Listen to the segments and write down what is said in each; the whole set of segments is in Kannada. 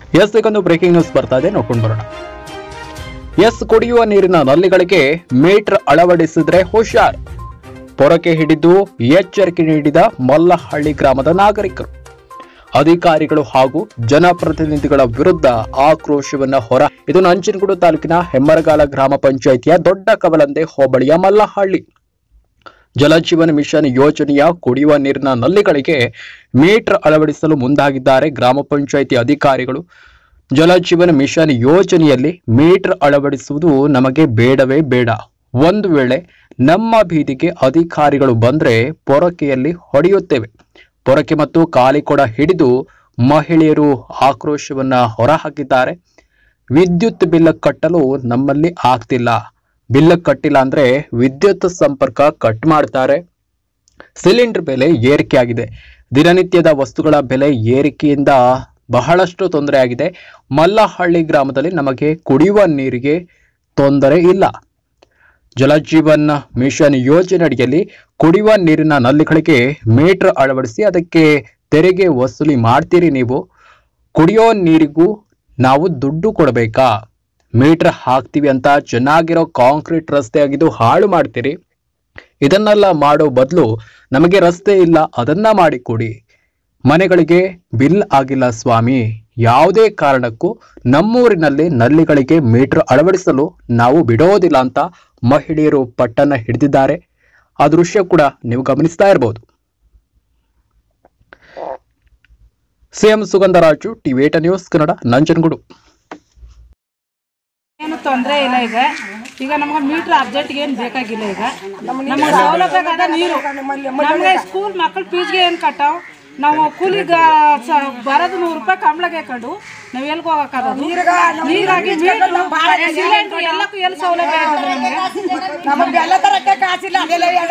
ಎಸ್ ಈಗೊಂದು ಬ್ರೇಕಿಂಗ್ ನ್ಯೂಸ್ ಬರ್ತಾ ಇದೆ ನೋಡ್ಕೊಂಡು ಬರೋಣ ಎಸ್ ಕುಡಿಯುವ ನೀರಿನ ನಲ್ಲಿಗಳಿಗೆ ಮೀಟರ್ ಅಳವಡಿಸಿದ್ರೆ ಹುಷಾರ್ ಪೊರಕೆ ಹಿಡಿದು ಎಚ್ಚರಿಕೆ ನೀಡಿದ ಮಲ್ಲಹಳ್ಳಿ ಗ್ರಾಮದ ನಾಗರಿಕರು ಅಧಿಕಾರಿಗಳು ಹಾಗೂ ಜನಪ್ರತಿನಿಧಿಗಳ ವಿರುದ್ಧ ಆಕ್ರೋಶವನ್ನ ಹೊರ ಇದು ನಂಜನಗೂಡು ತಾಲೂಕಿನ ಹೆಮ್ಮರಗಾಲ ಗ್ರಾಮ ಪಂಚಾಯಿತಿಯ ದೊಡ್ಡ ಕವಲಂದೆ ಹೋಬಳಿಯ ಮಲ್ಲಹಳ್ಳಿ ಜಲಜೀವನ ಮಿಷನ್ ಯೋಜನೆಯ ಕುಡಿಯುವ ನೀರಿನ ನಲ್ಲಿಗಳಿಗೆ ಮೀಟರ್ ಅಳವಡಿಸಲು ಮುಂದಾಗಿದ್ದಾರೆ ಗ್ರಾಮ ಪಂಚಾಯಿತಿ ಅಧಿಕಾರಿಗಳು ಜಲಜೀವನ ಮಿಷನ್ ಯೋಜನೆಯಲ್ಲಿ ಮೀಟರ್ ಅಳವಡಿಸುವುದು ನಮಗೆ ಬೇಡವೇ ಬೇಡ ಒಂದು ವೇಳೆ ನಮ್ಮ ಬೀದಿಗೆ ಅಧಿಕಾರಿಗಳು ಬಂದ್ರೆ ಪೊರಕೆಯಲ್ಲಿ ಹೊಡೆಯುತ್ತೇವೆ ಪೊರಕೆ ಮತ್ತು ಕಾಲಿಕೊಡ ಹಿಡಿದು ಮಹಿಳೆಯರು ಆಕ್ರೋಶವನ್ನ ಹೊರಹಾಕಿದ್ದಾರೆ ವಿದ್ಯುತ್ ಬಿಲ್ ಕಟ್ಟಲು ನಮ್ಮಲ್ಲಿ ಆಗ್ತಿಲ್ಲ ಬಿಲ್ ಕಟ್ಟಿಲ್ಲ ಅಂದ್ರೆ ವಿದ್ಯುತ್ ಸಂಪರ್ಕ ಕಟ್ ಮಾಡ್ತಾರೆ ಸಿಲಿಂಡರ್ ಬೆಲೆ ಏರಿಕೆಯಾಗಿದೆ ದಿನನಿತ್ಯದ ವಸ್ತುಗಳ ಬೆಲೆ ಏರಿಕೆಯಿಂದ ಬಹಳಷ್ಟು ತೊಂದರೆ ಆಗಿದೆ ಮಲ್ಲಹಳ್ಳಿ ಗ್ರಾಮದಲ್ಲಿ ನಮಗೆ ಕುಡಿಯುವ ನೀರಿಗೆ ತೊಂದರೆ ಇಲ್ಲ ಜಲಜೀವನ್ ಮಿಷನ್ ಯೋಜನೆ ಅಡಿಯಲ್ಲಿ ಕುಡಿಯುವ ನೀರಿನ ನಲ್ಲಿಗಳಿಗೆ ಮೀಟರ್ ಅಳವಡಿಸಿ ಅದಕ್ಕೆ ತೆರಿಗೆ ವಸೂಲಿ ಮಾಡ್ತೀರಿ ನೀವು ಕುಡಿಯೋ ನೀರಿಗೂ ನಾವು ದುಡ್ಡು ಕೊಡಬೇಕಾ ಮೀಟರ್ ಹಾಕ್ತೀವಿ ಅಂತ ಚೆನ್ನಾಗಿರೋ ಕಾಂಕ್ರೀಟ್ ರಸ್ತೆ ಆಗಿದ್ದು ಹಾಳು ಮಾಡ್ತೀರಿ ಇದನ್ನೆಲ್ಲ ಮಾಡೋ ಬದಲು ನಮಗೆ ರಸ್ತೆ ಇಲ್ಲ ಅದನ್ನ ಮಾಡಿಕೊಡಿ ಮನೆಗಳಿಗೆ ಬಿಲ್ ಆಗಿಲ್ಲ ಸ್ವಾಮಿ ಯಾವುದೇ ಕಾರಣಕ್ಕೂ ನಮ್ಮೂರಿನಲ್ಲಿ ನಲ್ಲಿಗಳಿಗೆ ಮೀಟರ್ ಅಳವಡಿಸಲು ನಾವು ಬಿಡೋದಿಲ್ಲ ಅಂತ ಮಹಿಳೆಯರು ಪಟ್ಟನ್ನ ಹಿಡಿದಿದ್ದಾರೆ ಆ ದೃಶ್ಯ ಕೂಡ ನೀವು ಗಮನಿಸ್ತಾ ಇರಬಹುದು ಸಿಎಂ ಸುಗಂಧರಾಜು ಟಿವೇಟ ನ್ಯೂಸ್ ಕನ್ನಡ ನಂಜನಗೂಡು ಏನು ತೊಂದರೆ ಇಲ್ಲ ಈಗ ಈಗ ನಮ್ಗೆ ಮೀಟ್ರ್ ಅರ್ಜೆಂಟ್ಗೆ ಏನು ಬೇಕಾಗಿಲ್ಲ ಈಗ ನಮ್ಗೆ ಸೌಲಭ್ಯ ಅದ ನೀರು ನಮಗೆ ಸ್ಕೂಲ್ ಮಕ್ಕಳ ಫೀಸ್ಗೆ ಏನು ಕಟ್ಟಾವ್ ನಾವು ಕೂಲಿಗೆ ಬರೋದು ನೂರು ರೂಪಾಯಿ ಕಂಬಳಗೆ ಕಂಡು ನಾವು ಎಲ್ಗೆ ಹೋಗಕ್ಕಾಗದು ನೀರಾಗಿ ಸಿಲಿಂಡ್ರ್ ಎಲ್ಲಕ್ಕೂ ಎಲ್ಲಿ ಸೌಲಭ್ಯ ಇದೆ ನಮ್ಗೆ? ನಮಗೆ ಬೆಲ್ಲ ತರಕ್ಕೆ ಕಾಸಿಲ್ಲ ಅದೆಲ್ಲ ಹೇಳ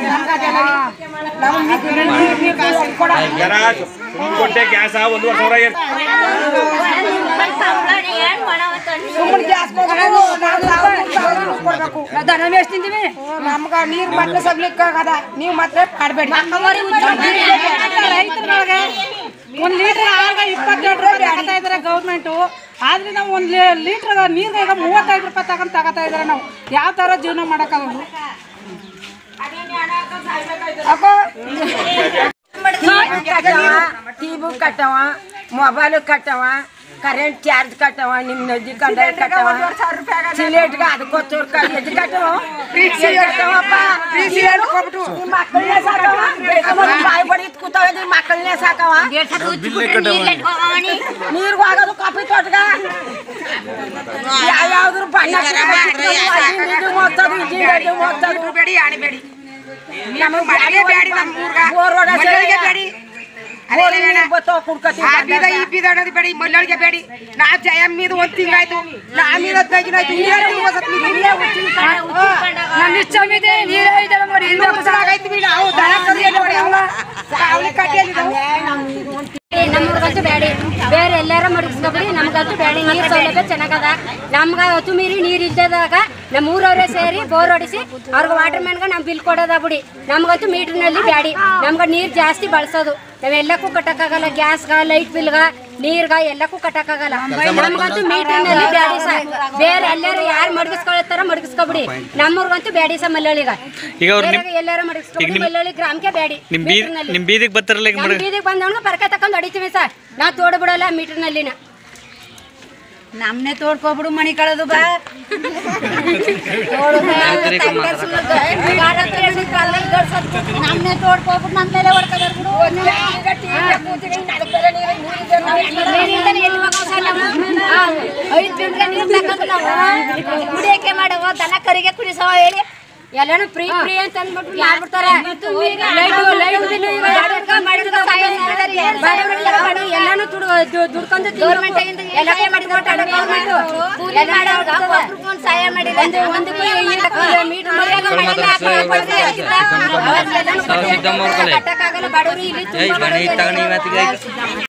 ಜನ ಕೊಟ್ಟೆ ಗ್ಯಾಸ ಒಂದೂವರೆ ಸಾವಿರ ಏರ್ ಸುಮ್ಮನೆ ಗ್ಯಾಸ್ ಕೊಡ್ಬೇಕು ನಾವು ಸಾವಿರ ಕೊಡ್ಬೇಕು ದನ ಮೇಸ್ ತಿಂತೀವಿ ನಮ್ಗ ನೀರ್ ಮತ್ತೆ ಸಬ್ಲಿಕ್ಕೆ ಆಗದ ನೀವು ಮಾತ್ರ ಮಾಡಬೇಡಿ ರೈತರುಗಳಿಗೆ ಒಂದು ಲೀಟರ್ ಆಗ ಇಪ್ಪತ್ತೆರಡು ರೂಪಾಯಿ ತಗೋತಾ ಇದ್ದಾರೆ ಗೌರ್ಮೆಂಟು ಆದ್ರೆ ನಾವು ಒಂದು ಲೀಟರ್ ನೀರಿಗೆ ಈಗ ಮೂವತ್ತೈದು ರೂಪಾಯಿ ತಗೊಂಡು ತಗೋತಾ ಇದ್ದಾರೆ ನಾವು ಯಾವ ಥರ ಜೀವನ ಮಾಡೋಕ್ಕಾಗಲ್ಲ ಟಿವಿ ಕಟ್ಟವ ಮೊಬೈಲ್ ಕಟ್ಟವ ಕರೆಂಟ್ ಚಾರ್ಜ್ ಕಟ್ಟವ ನಿಮ್ ನದಿ ಕಂಡ ಕಟ್ಟವ ಸಿಲಿಂಡ್ಗೆ ಅದಕ್ಕೋಸ್ಕರ ಎದ್ದು ಕಟ್ಟವ ಕಟ್ಟವಪ್ಪ ಮಕ್ಕಳನ್ನೇ ಸಾಕವ ಬಾಯಿ ಬಡಿ ಕೂತಾವ ಮಕ್ಕಳನ್ನೇ ಸಾಕವ ನೀರ್ಗೆ ಹೋಗೋದು ಕಾಫಿ ತೋಟಗ ಯಾವ್ಯಾವ್ದು ಬಣ್ಣ ಹೋಗ್ತದು ಬೇಡಿ ಆಡಬೇಡಿ ನಮಗೆ ಬೇಡಿ ಬೇಡಿ ನಮ್ಮ ಬೋರ್ ಬೇಡಿ ಆ ಬೀದ ಈ ಬೀದ ಅನ್ನೋದು ಬೇಡಿ ಮಲ್ಲಳಿಗೆ ಬೇಡಿ ನಾ ಜಯಮ್ಮಿದು ಒಂದ್ ತಿಂಗಾಯ್ತು ನಾ ಮೀದ ಹದಿನೈದು ಆಯ್ತು ನೀರೇ ಹೊಸತ್ ನಮ್ಮ ಇಚ್ಛಮಿದೆ ನೀರೇ ಇದೆಲ್ಲ ನೋಡಿ ಇನ್ನೂ ಆಗೈತಿ ನಾವು ದನ ಕರಿ ನೋಡಿ ಅವಳ ಕಾವಲಿ ಕಟ್ಟಿಯಲ್ಲಿ ನಮ್ಗಂತೂ ಬೇಡಿ ಬೇರೆ ಎಲ್ಲಾರ ಮಡಗಿಸ್ಕೊಬಿಡಿ ನಮ್ಗಂತೂ ಬೇಡಿ ನೀರ್ ಸೌಲಭ್ಯ ಚೆನ್ನಾಗದ ನಮ್ಗ ಹೊತ್ತು ಮೀರಿ ನೀರ್ ಇಲ್ದಾಗ ನಮ್ಮ ಊರವರೇ ಸೇರಿ ಬೋರ್ ಹೊಡಿಸಿ ಅವ್ರಿಗೆ ವಾಟರ್ ಮ್ಯಾನ್ಗೆ ನಾವು ಬಿಲ್ ಕೊಡೋದ ಬಿಡಿ ನಮ್ಗಂತೂ ಮೀಟರ್ನಲ್ಲಿ ಬ್ಯಾಡಿ ನಮ್ಗೆ ನೀರ್ ಜಾಸ್ತಿ ಬಳಸೋದು ನಾವೆಲ್ಲಕ್ಕೂ ಕಟ್ಟಕ್ಕಾಗಲ್ಲ ಗ್ಯಾಸ್ಗ ಲೈಟ್ ಬಿಲ್ಗ ನೀರ್ಗ ಎಲ್ಲಕ್ಕೂ ಕಟ್ಟಕ್ಕಾಗಲ್ಲ ನಮ್ಗಂತೂ ಮೀಟರ್ನಲ್ಲಿ ಬ್ಯಾಡಿ ಸಹ ಬೇರೆ ಎಲ್ಲಾರು ಯಾರು ಮಡಗಿಸ್ಕೊಳ್ತಾರ ಮಡಗಿಸ್ಕೊಬಿಡಿ ನಮ್ಮೂರ್ಗಂತೂ ಬ್ಯಾಡಿ ಸಹ ಮಲ್ಲಳಿಗ ಈಗ ಅವ್ರು ನಿಮ್- ಎಲ್ಲಾರ ಮಡಗಿಸ್ಕೊಬಿಡಿ ಮಲ್ಲಳಿ ಗ್ರಾಮಕ್ಕೆ ಬ್ಯಾಡಿ ನಿಮ್ ಬೀದಿ ಮೀಟರ್ನಲ್ಲಿ. ನಿಮ್ ಬೀದಿಗೆ ಬರ್ತಾರಲ್ಲ ಈಗ ನಮ್ ಮಡ ಬೀದಿಗೆ ಬಂದವನು ಪರಕೆ ತಕೊಂಡ್ ಹೊಡಿತೀವಿ ಸರ್ ನಾವು ತೋಡ್ ಬಿಡಲ್ಲ ಮೀಟರ್ನಲ್ಲಿನ ನಮ್ನೆ ತೋಡ್ಕೊಬಿಡು ಮಣಿ ಕಳೆದು ಬಾ ನಮ್ನೆ ತೋಡ್ಕೊಬಿಟ್ಟು ನಮ್ಮ ಮೇಲೆ ಹೊಡ್ಕೊದಾರ ಬಿಡು ಐದು ಬಿಂದ್ರೆ ನೀರು ತಗೊಂಡು ನಾವು ಕುಡಿಯಕ್ಕೆ ಮಾಡವ ದನ ಕರಿಗೆ ಕುಡಿಸವ ಹೇಳಿ ಎಲ್ಲಾನು ಫ್ರೀ ಫ್ರೀ ಅಂತ ಅಂದ್ಬಿಟ್ಟು ಮಾಡ್ಬಿಡ್ತಾರೆ ಲೈಟು ಲೈಟ್ ಬಿಲ್ಲು ಇವಾಗ ಎರಡು ರೂಪಾಯಿ ಮಾಡಿದ್ರು ಸಹಾಯ ಮಾಡ್ತಾರೆ. ಬಡವ್ರಿಗೆಲ್ಲ ಬಡವ್ರು ಎಲ್ಲಾನು ದುಡ್ಡು ದುಡ್ಕೊಂಡು ಗೌರ್ಮೆಂಟ್ ಎಲ್ಲ ಮಾಡಿ ಕೊಟ್ಟಾರೆ ಗೌರ್ಮೆಂಟ್ ಒಬ್ರಿಗೊಂದು ಸಹಾಯ ಮಾಡಿಲ್ಲ ಒಂದು ಒಂದು ಮೀಟರ್ ಕಟ್ಟಕ್ಕಾಗಲ್ಲ ಬಡವರು ಇಲ್ಲಿ ಏಯ್ ಬನ್ನಿ ತಗೊಂಡು ಇವತ್ತಿಗೆ